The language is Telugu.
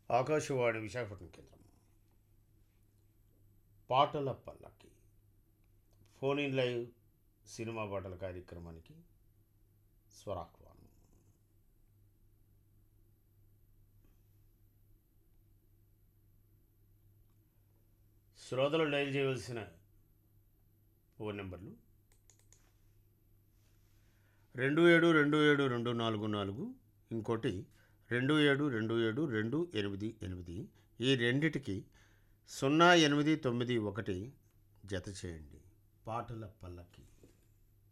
ఆకాశవాణి విశాఖపట్నం కేంద్రం పాటల పల్లకి ఫోన్ ఇన్ లైవ్ సినిమా పాటల కార్యక్రమానికి స్వరాహ్వానం శ్రోతలు డైల్ చేయవలసిన ఫోన్ నెంబర్లు రెండు ఏడు రెండు ఏడు రెండు నాలుగు నాలుగు ఇంకోటి రెండు ఏడు రెండు ఏడు రెండు ఎనిమిది ఎనిమిది ఈ రెండిటికి సున్నా ఎనిమిది తొమ్మిది ఒకటి జత చేయండి పాటల పల్లకి